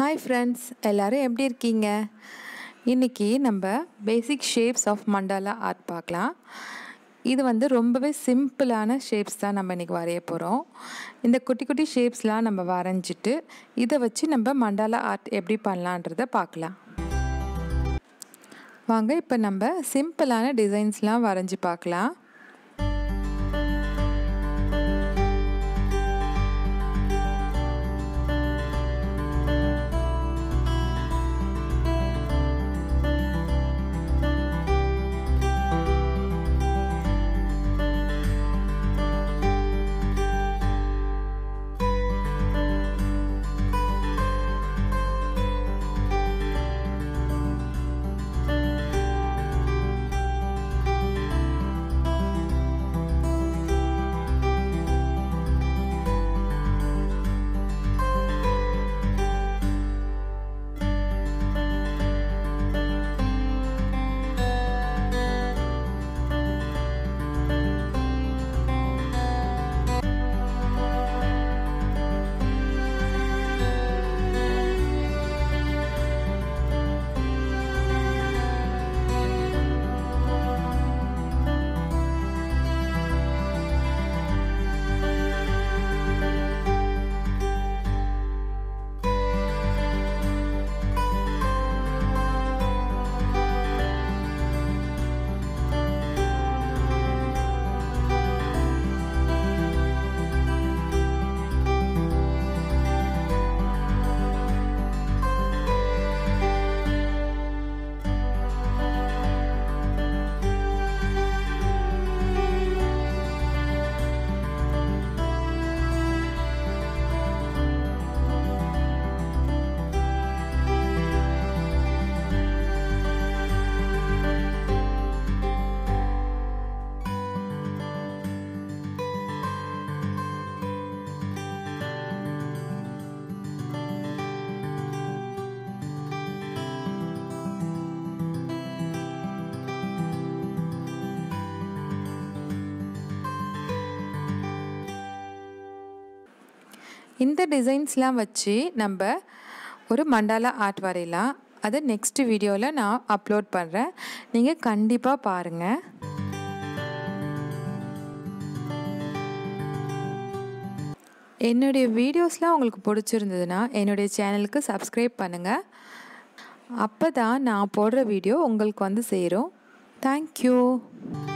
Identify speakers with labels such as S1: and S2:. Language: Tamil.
S1: ஹாய் ஃப்ரெண்ட்ஸ் எல்லோரும் எப்படி இருக்கீங்க இன்றைக்கி நம்ம basic shapes of mandala art பார்க்கலாம் இது வந்து ரொம்பவே சிம்பிளான ஷேப்ஸ் தான் நம்ம இன்றைக்கி வரைய போகிறோம் இந்த குட்டி குட்டி ஷேப்ஸ்லாம் நம்ம வரைஞ்சிட்டு இதை வச்சு நம்ம மண்டாலா ஆர்ட் எப்படி பண்ணலான்றதை பார்க்கலாம் வாங்க இப்போ நம்ம சிம்பிளான டிசைன்ஸ்லாம் வரைஞ்சி பார்க்கலாம் இந்த டிசைன்ஸ்லாம் வச்சு நம்ம ஒரு மண்டாலா ஆர்ட் வரையலாம் அதை நெக்ஸ்ட் வீடியோவில் நான் அப்லோட் பண்ணுறேன் நீங்கள் கண்டிப்பாக பாருங்கள் என்னுடைய வீடியோஸ்லாம் உங்களுக்கு பிடிச்சிருந்ததுன்னா என்னுடைய சேனலுக்கு சப்ஸ்கிரைப் பண்ணுங்கள் அப்போ தான் நான் போடுற வீடியோ உங்களுக்கு வந்து சேரும் தேங்க்யூ